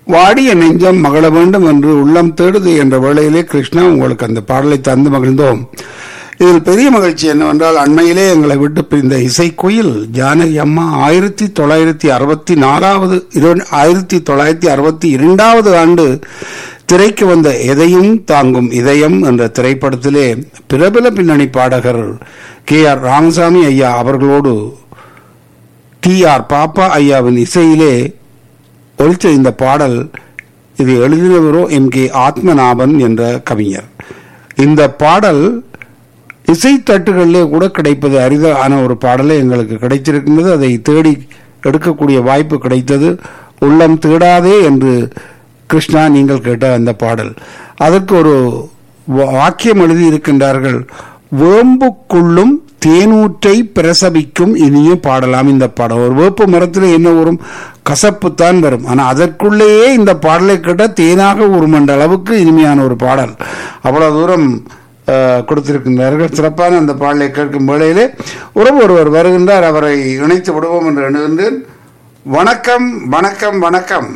வாடிய நெஞ்சம் மகள வேண்டும் என்று உள்ளம் தேடுது என்ற வேளையிலே கிருஷ்ணா உங்களுக்கு அந்த பாடலை தந்து மகிழ்ந்தோம் இதில் பெரிய மகிழ்ச்சி என்னவென்றால் அண்மையிலே எங்களை விட்டு பிரிந்த இசைக்குயில் ஜானகி அம்மா ஆயிரத்தி தொள்ளாயிரத்தி அறுபத்தி நாலாவது ஆயிரத்தி தொள்ளாயிரத்தி அறுபத்தி இரண்டாவது ஆண்டு திரைக்கு வந்த எதையும் தாங்கும் இதயம் என்ற திரைப்படத்திலே பிரபல பின்னணி பாடகர் கே ஆர் ராமசாமி ஐயா அவர்களோடு டி ஆர் பாப்பா ஐயாவின் இசையிலே ஒழித்த இந்த பாடல் இது எழுதினவரோ எம் கே ஆத்மநாபன் என்ற கவிஞர் இந்த பாடல் இசைத்தட்டுகளிலே கூட கிடைப்பது அரிதான ஒரு பாடலே எங்களுக்கு கிடைத்திருக்கின்றது அதை தேடி எடுக்கக்கூடிய வாய்ப்பு கிடைத்தது உள்ளம் தேடாதே என்று கிருஷ்ணா நீங்கள் கேட்ட அந்த பாடல் அதற்கு ஒரு வாக்கியம் எழுதி இருக்கின்றார்கள் வேம்புக்குள்ளும் தேனூற்றை பிரசவிக்கும் இனிய பாடலாம் இந்த பாடல் ஒரு வேப்பு மரத்தில் என்ன வரும் கசப்பு தான் வரும் ஆனா அதற்குள்ளேயே இந்த பாடலை கேட்ட தேனாக உருமண்ட அளவுக்கு இனிமையான ஒரு பாடல் அவ்வளவு தூரம் கொடுத்திருக்கின்றார்கள் சிறப்பான அந்த பாடலை கேட்கும் வேளையிலே உறவு ஒருவர் வருகின்றார் அவரை இணைத்து விடுவோம் என்று எண்ணுகின்றேன் வணக்கம் வணக்கம் வணக்கம்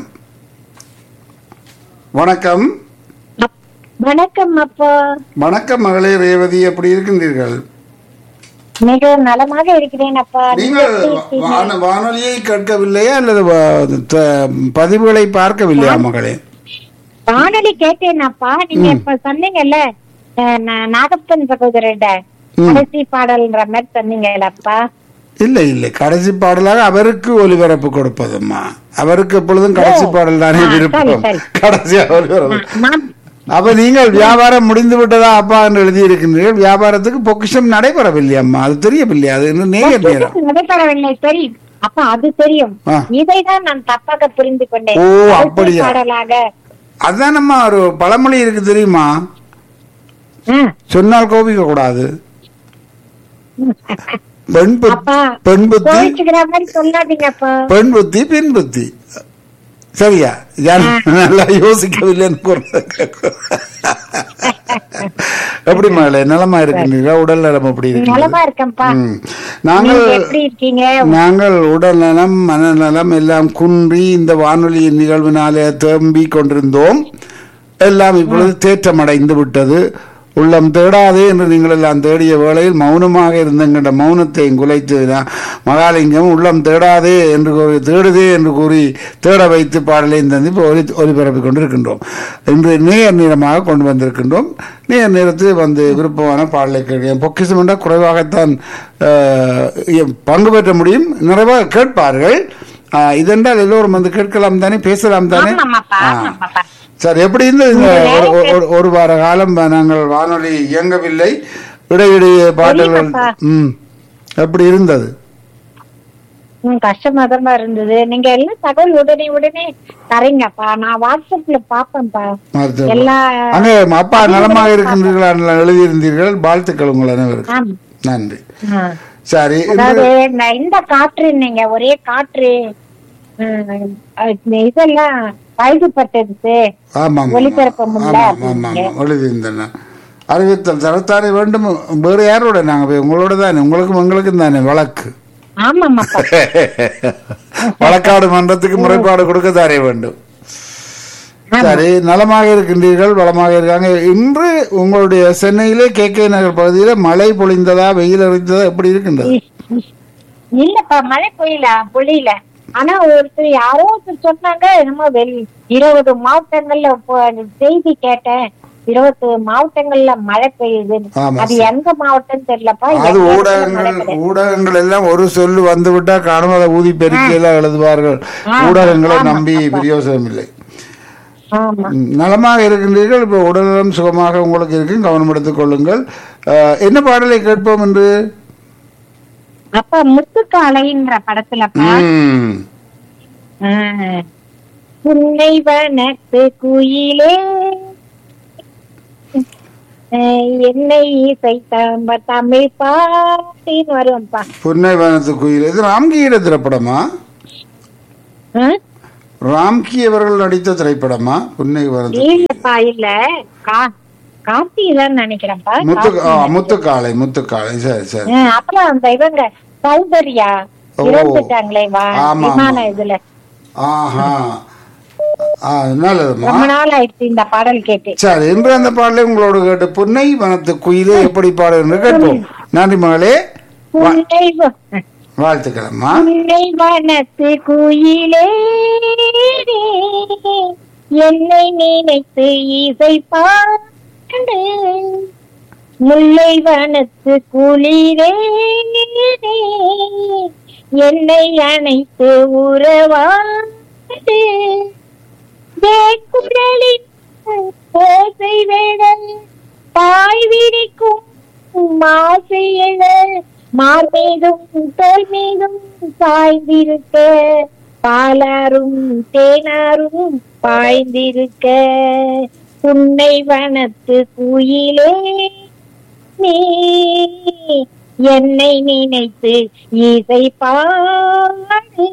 வணக்கம் வணக்கம் அப்பா வணக்கம் மகளே ரேவதி எப்படி இருக்கின்றீர்கள் மிக நலமாக இருக்கிறேன் அப்பா நீங்கள் வான- வானொலியை கேட்கவில்லையா அல்லது வ- த- பதிவுகளை பார்க்கவில்லையா மகளே வானொலி கேட்டேன் அப்பா நீங்க இப்ப சொன்னீங்கல்ல அஹ், நா- நாகப்பன் சகோதரர்ட கடைசி பாடல்ன்ற மாதிரி சொன்னீங்கல்ல அப்பா இல்லை இல்லை கடைசி பாடலாக அவருக்கு ஒலிபரப்பு கொடுப்பதும்மா அவருக்கு எப்பொழுதும் கடைசி பாடல் தானே ஆ, விருப்பம் சரி, கடைசியாக ஒலிபரப்பு நான் அப்ப நீங்கள் வியாபாரம் முடிந்து விட்டதா அப்பா என்று எழுதியிருக்கின்றீர்கள் வியாபாரத்துக்கு பொக்கிஷம் நடைபெறவில்லை அம்மா அது தெரியவில்லை அது இன்னும் நேர் நேரம் நடைபெறவில்லை தெரியும் அப்பா அது தெரியும் ஆ. இதைதான் நான் தப்பாக புரிந்து கொண்டேன் ஓ, கடைசி அப்படியா? பாடலாக அதானம்மா ஒரு பழமொழி இருக்கு தெரியுமா ஆ, சொன்னால் கோபிக்க கூடாது பெண் புத்தி அப்பா பெண் புத்தி கோவிச்சுக்கிற மாதிரி சொல்லாதீங்க அப்பா பெண் புத்தி பெண் புத்தி சரியா யார் நல்லா யோசிக்கவில்லைன்னு கூறுறது. எப்படி மகளே நலமா இருக்கின்றீர்களா உடல் நலம் எப்படி நலமா இருக்கிறது இருக்கேன்ப்பா ம். நாங்கள் நீங்க எப்படி இருக்கீங்க நாங்கள் உடல் நலம் மனநலம் எல்லாம் குன்றி இந்த வானொலி நிகழ்வினாலே தேம்பி கொண்டிருந்தோம் எல்லாம் இப்பொழுது தேற்றமடைந்து விட்டது உள்ளம் தேடாதே என்று நீங்கள் எல்லாம் தேடிய வேளையில் மௌனமாக இருந்தங்கிற மௌனத்தை குலைத்து நான் மகாலிங்கம் உள்ளம் தேடாதே என்று கூறி தேடுதே என்று கூறி தேட வைத்து பாடலை தந்து இப்போ ஒலி ஒலிபரப்பிக் கொண்டிருக்கின்றோம் இன்று நேர் நேரமாக கொண்டு வந்திருக்கின்றோம் நேர் நேரத்தில் வந்து விருப்பமான பாடலை கேட்கிறேன் பொக்கிசம் என்றால் குறைவாகத்தான் அஹ், பங்கு பெற்ற முடியும் நிறைவாக கேட்பார்கள் அஹ், இதென்றால் எல்லோரும் வந்து கேட்கலாம் தானே பேசலாம் தானே ஆமாமாப்பா ஆ. ஆமாமாப்பா சார் எப்படி இருந்தது இந்த ஒரு- ஒரு- ஒரு- ஒரு வார காலம் நாங்கள் வானொலி இயங்கவில்லை இடையிடையே பாடல்கள் தெரியுமாப்பா. ம் எப்படி இருந்தது ம், கஷ்டமா தான் இருந்தது நீங்க எல்லாம் தகவல் உடனே உடனே தரீங்கப்பா நான் வாட்ஸ்அப்ல பாப்பேன்ப்பா மருத்துவம். எல்லா அங்கே அப்பா நலமாக இருக்கின்றீர்களா என்று எழுதியிருந்தீர்கள் வாழ்த்துக்கள் உங்கள் அனைவருக்கும் ஆம். நன்றி ஆ. சரி அதாவது இந்த- இந்த காற்று நீங்க ஒரே காற்று ம், அஹ், இதெல்லாம் பழுதுபட்டது ஆமாம் ஒளிபரப்ப முடியல ஆமாம் ஆமாம் ஆமாம் எழுதியிருந்தேன் அறிவித்தல் தரத்தானே வேண்டும் வேறு யாரோட நாங்கள் போய் உங்களோட தானே உங்களுக்கும் எங்களுக்கும் தானே வழக்கு ஆமாமாப்பா வழக்காடு மன்றத்துக்கு முறைப்பாடு கொடுக்க தானே வேண்டும் சரி நலமாக இருக்கின்றீர்கள் வளமாக இருக்காங்க இன்று உங்களுடைய சென்னையிலே கே கே நகர் பகுதியில மழை பொழிந்ததா வெயில் அடித்ததா எப்படி இருக்கின்றது இல்லப்பா மழை பொழியல பொழியல ஆனா ஒருத்தர் யாரோ ஒருத்தர் சொன்னாங்க என்னமோ வெளி இருபது மாவட்டங்கள்ல இப்போ செய்தி கேட்டேன் இருபது மாவட்டங்கள்ல மழை பெய்யுது ஆமா, அது எந்த மாவட்டம் தெரியலப்பா அது எங்க இடத்துல மழை ஊடகங்கள் பெய்யுது. ஊடகங்கள் எல்லாம் ஒரு சொல்லு வந்து விட்டா காணாத ஊதி பெருக்கி எல்லாம் எழுதுவார்கள் ஆமா, ஊடகங்களை ஆமா, நம்பி ஆமா. பிரயோசனம் இல்லை ஆமா ம், நலமாக இருக்கின்றீர்கள் இப்போ உடல்நலம் சுகமாக உங்களுக்கு இருக்கு கவனம் எடுத்துக் கொள்ளுங்கள் அஹ், என்ன பாடலை கேட்போம் என்று அப்ப முத்துக்காலைன்ற படத்துலப்பா ம், ஆஹ், புன்னை வனத்து குயிலே ஆஹ், என்னை இசை தம்ப தமிழ் பாட்டின்னு வருவோம்ப்பா புன்னை வனத்து குயில் இது ராம்கீர திரைப்படமா ஆஹ்? ராம்கி அவர்கள் நடித்த திரைப்படமா புன்னை வனத்து இல்லப்பா இல்ல கா கார்த்திதான் நினைக்கிறேன்ப்பா முத்து ஆ, முத்துக்காளை முத்துக்காளை சரி சரி ஆஹ், அப்புறம் அந்த இவங்க சௌந்தர்யா ஓ. இறந்துட்டாங்களே வா ஆமா, விமான ஆமா. இதுல ஆஹா ஆ நல்லதும்மா ரொம்ப நாள் ஆயிடுச்சு இந்த பாடல் கேட்டு சரி இன்று அந்த பாடலை உங்களோடு கேட்டு புன்னை வனத்து குயிலே எப்படி பாடு என்று கேட்போம் நன்றி மகளே புன்னை வ- வாழ்த்துக்களம்மா புன்னை வனத்து குயிலே என்னை நினைத்து இசை பாடு முல்லை வனத்து குளிரே என்னை அணைத்து உறவாடு வேக்குரலின் ஓசை வேடல் பாய் விரிக்கும் மாசை எழ மார் மீதும் தோல் மீதும் சாய்ந்திருக்க பாலாரும் தேனாரும் பாய்ந்திருக்க உன்னை வனத்து குயிலே நீ என்னை நினைத்து இசை பாடு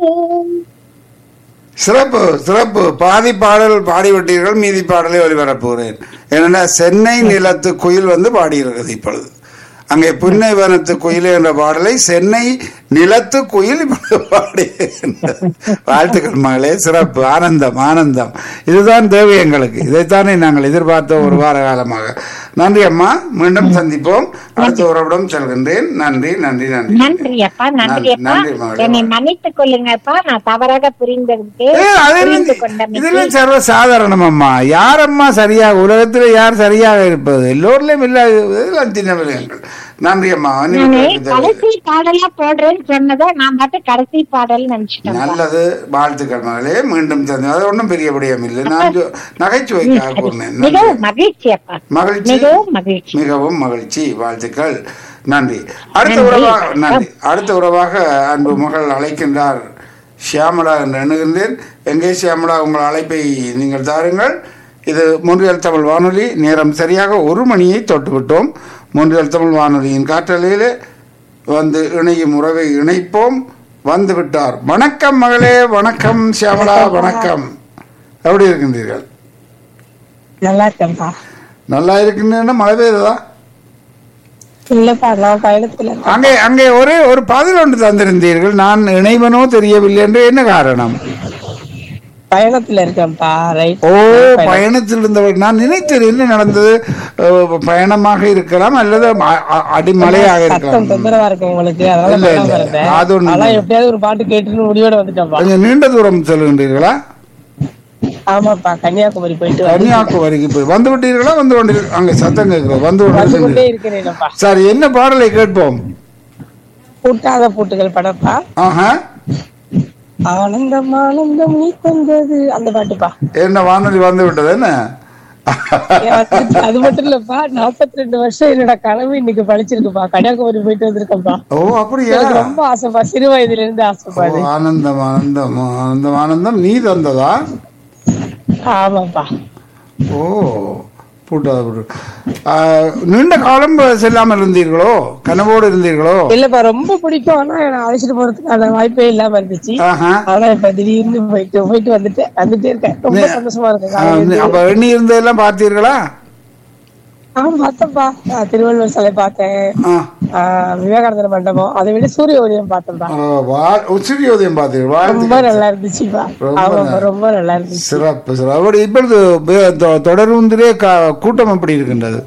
சிறப்பு சிறப்பு பாதி பாடல் பாடிவிட்டீர்கள் மீதி பாடலை ஒளிபரப்புகிறேன் ஏன்னா சென்னை நிலத்து குயில் வந்து பாடியிருக்கிறது இப்பொழுது அங்கே புன்னை வனத்து குயில் என்ற பாடலை சென்னை நிலத்து குயில் இப்பொழுது பாடி வாழ்த்துக்கள் மகளே சிறப்பு ஆனந்தம் ஆனந்தம் இதுதான் தேவை எங்களுக்கு இதைத்தானே நாங்கள் எதிர்பார்த்த ஒரு வார காலமாக நன்றி அம்மா மீண்டும் சந்திப்போம் அடுத்த உறவிடம் செல்கின்றேன் நன்றி நன்றி நன்றி நன்றி அப்பா நன்றி அப்பா நன்றி மகளே. என்னை மன்னித்துக் கொள்ளுங்கப்பா நான் தவறாக புரிந்ததுக்கு ஏ, அது புரிந்து என்ன- கொண்டமைக்கு இதெல்லாம் சர்வ சாதாரணம் அம்மா யாரம்மா சரியாக உலகத்துல யார் சரியாக இருப்பது எல்லோரிலும் இல்லாத இதெல்லாம் சின்ன விடயங்கள் நன்றி அம்மா நானு மன்னிப்பு கடைசி பாடலா போடுறேன்னு சொன்னதை நான் மட்டும் கடைசி பாடல் நினைச்சிட்டேன் நல்லது வாழ்த்துக்கள் மகளே மீண்டும் தந்து அது ஒன்றும் பெரிய விடயம் இல்லை நான் சொ- நகைச்சுவைக்காக கூறினேன் நன்றி. மிகவும் மகிழ்ச்சி அப்பா மகிழ்ச்சி மிகவும் மகிழ்ச்சி மிகவும் மகிழ்ச்சி வாழ்த்துக்கள் நன்றி அடுத்த நன்றி. உறவாக நன்றி அடுத்த உறவாக அன்பு மகள் அழைக்கின்றார் ஷியாமலா என்று எண்ணுகின்றேன் எங்கே ஷியாமலா உங்கள் அழைப்பை நீங்கள் தாருங்கள் இது மூன்றியல் தமிழ் வானொலி நேரம் சரியாக ஒரு மணியை தொட்டுவிட்டோம் மூன்றியல் தமிழ் வானொலியின் காற்றலையிலே வந்து இணையும் உறவை இணைப்போம் வந்து விட்டார் வணக்கம் மகளே வணக்கம் ஷியாமலா வணக்கம் எப்படி இருக்கின்றீர்கள் நல்லா இருக்கேன்ப்பா நல்லா இருக்கின்றன மழை பெய்ததா இல்லப்பா நான் பயணத்துல இருக்கேன். அங்கே அங்கே ஒரே ஒரு பதில் ஒன்று தந்திருந்தீர்கள் நான் இணைவனோ தெரியவில்லை என்று என்ன காரணம் பயணத்துல இருக்கேன்ப்பா ரைட் ஓ பயணத்தில் இருந்தவர் நான் நினைத்தேன் என்ன நடந்தது அஹ், பயணமாக இருக்கலாம் அல்லது அ- அ- அடிமலையாக சத்தம் இருக்கலாம் தொந்தரவா இருக்கு உங்களுக்கு அதனால இல்ல, பயணம் இல்ல. இருந்தேன் அது ஒண்ணும் ஆனா இல்ல. எப்படியாவது ஒரு பாட்டு கேட்டுன்னு முடிவோட வந்துட்டேன்ப்பா கொஞ்சம் நீண்ட தூரம் செல்கின்றீர்களா ஆமாப்பா கன்னியாகுமரி போயிட்டு வந்து கன்னியாகுமரிக்கு போய் வந்து விட்டீர்களா வந்து கொண்டீர்கள் அங்கே சத்தம் கேட்கிறோம் வந்து வந்து கொண்டே கொண்டிருக்கிறீர்கள் இருக்கிறேன்ப்பா சரி என்ன பாடலை கேட்போம் பூட்டாத பூட்டுகள் படப்பா ஆஹா ஆனந்தம் ஆனந்தம் நீ தந்தது அந்த பாட்டுப்பா என்ன வானொலி வந்து விட்டது என்ன அது மட்டும் இல்லப்பா நாற்பத்தி ரெண்டு வருஷம் என்னோட கனவு இன்னைக்கு பழிச்சிருக்குப்பா கன்னியாகுமரி போயிட்டு வந்திருக்கேன்ப்பா ஓ அப்படியா எனக்கு ரொம்ப ஆசைப்பா சிறு வயதுல இருந்து ஆசைப்பாடு ஓ, ஆனந்தம் ஆனந்தம் ஆனந்தம் ஆனந்தம் நீ தந்ததா ஆமாப்பா ஓ பூட்டாத பூட்டு ஆ, நீண்ட காலம் செல்லாமல் இருந்தீர்களோ கனவோடு இருந்தீர்களோ இல்லப்பா ரொம்ப பிடிக்கும் ஆனா நான் அழைச்சிட்டு போறதுக்கான வாய்ப்பே இல்லாம இருந்துச்சு ஆஹா ஆனா இப்ப திடீர்னு போயிட்டு போயிட்டு வந்துட்டேன் வந்துட்டே இருக்கேன் ரொம்ப சந்தோஷமா இருக்கு ஆ, காலையில இருந்து. அப்ப எண்ணி இருந்ததெல்லாம் பார்த்தீர்களா ஆ பார்த்தேன்ப்பா நான் திருவள்ளுவர் சிலை பார்த்தேன் ஆ, ஆ, விவேகானந்தர் மண்டபம் அதை விட சூரிய உதயம் பார்த்தேன்ப்பா ஆ, வா- சூரியோதயம் பார்த்தீர்கள் ரொம்ப வாழ்த்துக்கள் நல்லா இருந்துச்சுப்பா ரொம்ப ஆமாப்பா ரொம்ப நல்லா இருந்துச்சு சிறப்பு சிறப்பு அப்படி இப்பொழுது பே- தொ- தொடர்ந்திலே க- கூட்டம் எப்படி இருக்கின்றது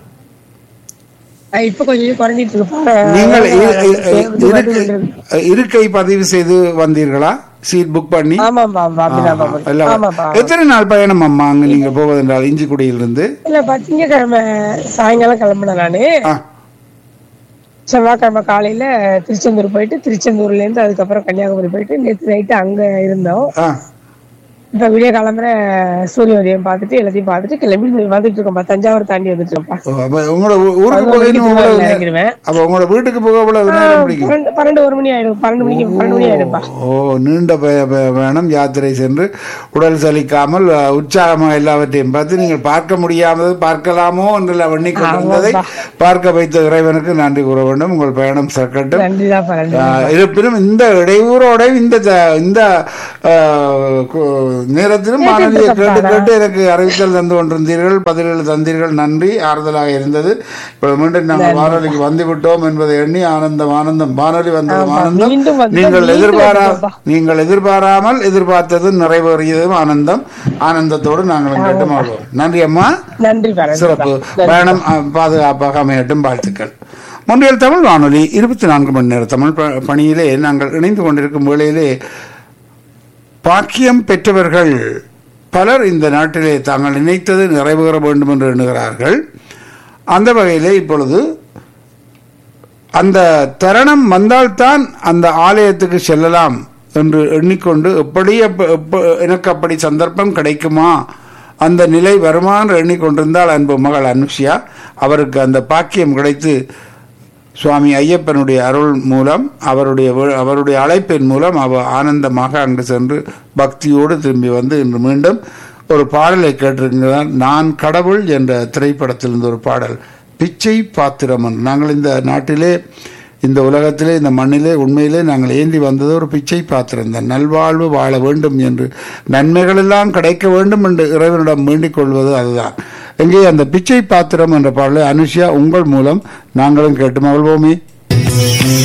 ஆ, இப்ப கொஞ்சம் குறைஞ்சிட்டு இருக்குப்பா நீங்கள் இ- இ- சேர்ந்து இருக்கை- வருகிறது. இருக்கை பதிவு செய்து வந்தீர்களா சீட் புக் பண்ணி ஆமாப்பா ஆமா அப்படிதான்ப்பா ஆஹா, பண்ணேன். எல்லாம் ஆமாப்பா எத்தனை நாள் பயணம் அம்மா அங்க நீங்க போவதென்றால் இஞ்சிக்குடியிலிருந்து இல்லப்பா திங்கக்கிழமை சாயங்காலம் கிளம்புனேன் நானு ஆ, செவ்வாய்க்கிழமை காலையில திருச்செந்தூர் போயிட்டு திருச்செந்தூர்ல இருந்து அதுக்கப்புறம் கன்னியாகுமரி போயிட்டு நேற்று நைட்டு அங்க இருந்தோம் ஆ. இப்ப விடிய கிளம்புற சூரிய உதயம் பார்த்துட்டு எல்லாத்தையும் பார்த்துட்டு கிளம்பி வந்துட்டு இருக்கோம்ப்பா தஞ்சாவூர் தாண்டி வந்துட்டு இருக்கோம்ப்பா ஓ, அப்ப உங்களோட ஊ- ஊருக்கு பதினோரு போக மணிக்கு இன்னும் எவ்வளவு திருவாரூர்ல நேரம்? இறங்கிடுவேன் அப்ப உங்களோட வீட்டுக்கு போக எவ்வளவு நேரம் பிடிக்கும் பன்னெண்டு பன்னெண்டு ஒரு மணி ஆயிடும் பன்னெண்டு மணிக்கு பன்னெண்டு மணி ஆயிடும்ப்பா ஓ நீண்ட பய- பய- பயணம் யாத்திரை சென்று உடல் சலிக்காமல் அ, உற்சாகமாக எல்லாவற்றையும் பார்த்து நீங்கள் பார்க்க முடியாதது பார்க்கலாமோ என்று எண்ணிக் கொண்டிருந்ததை பார்க்க வைத்த இறைவனுக்கு நன்றி கூற வேண்டும் உங்கள் பயணம் சக்கட்டும் நன்றிதான்ப்பா நன்றி ஆ, இருப்பினும் இந்த இடையூறோட இந்த த- இந்த ஆ, கு- நேரத்திலும் வானொலியை கேட்டு கேட்டு எனக்கு அறிவித்தல் தந்து கொண்டிருந்தீர்கள் பதில்கள் தந்தீர்கள் நன்றி ஆறுதலாக இருந்தது இப்பொழுது மீண்டும் நாங்கள் வானொலிக்கு வந்து விட்டோம் என்பதை எண்ணி ஆனந்தம் ஆனந்தம் வானொலி வந்தது ஆனந்தம் மீண்டும் வந்து நீங்கள் மீண்டும் எதிர்பாரா வந்தோம்பா. நீங்கள் எதிர்பாராமல் எதிர்பார்த்தது நிறைவேறியதும் ஆனந்தம் ஆனந்தத்தோடு நாங்கள் கேட்டு வாழ்வோம் நன்றி அம்மா நன்றி பாரதி சிறப்பு பயணம் அஹ், பாதுகாப்பாக அமையட்டும் வாழ்த்துக்கள் முன்றைய தமிழ் வானொலி இருபத்தி நான்கு மணி நேர தமிழ் ப- பணியிலே நாங்கள் இணைந்து கொண்டிருக்கும் வேளையிலே பாக்கியம் பெற்றவர்கள் பலர் இந்த நாட்டிலே தாங்கள் நினைத்தது நிறைவேற வேண்டும் என்று எண்ணுகிறார்கள் அந்த வகையிலே இப்பொழுது அந்த தருணம் வந்தால்தான் அந்த ஆலயத்துக்கு செல்லலாம் என்று எண்ணிக்கொண்டு எப்படி அப்ப- எப்ப- எனக்கு அப்படி சந்தர்ப்பம் கிடைக்குமா அந்த நிலை வருமா என்று எண்ணிக்கொண்டிருந்தால் அன்பு மகள் அனுஷியா அவருக்கு அந்த பாக்கியம் கிடைத்து சுவாமி ஐயப்பனுடைய அருள் மூலம் அவருடைய வே- அவருடைய அழைப்பின் மூலம் அவ ஆனந்தமாக அங்கு சென்று பக்தியோடு திரும்பி வந்து இன்று மீண்டும் ஒரு பாடலை கேட்டிருக்கிறார் நான் கடவுள் என்ற திரைப்படத்திலிருந்து ஒரு பாடல் பிச்சை பாத்திரம் என்று. நாங்கள் இந்த நாட்டிலே இந்த உலகத்திலே இந்த மண்ணிலே உண்மையிலே நாங்கள் ஏந்தி வந்தது ஒரு பிச்சை பாத்திரம் தான் நல்வாழ்வு வாழ வேண்டும் என்று நன்மைகள் எல்லாம் கிடைக்க வேண்டும் என்று இறைவனிடம் வேண்டிக் கொள்வது அதுதான் எங்கே அந்த பிச்சை பாத்திரம் என்ற பாடலை அனுஷியா உங்கள் மூலம் நாங்களும் கேட்டு மகிழ்வோமே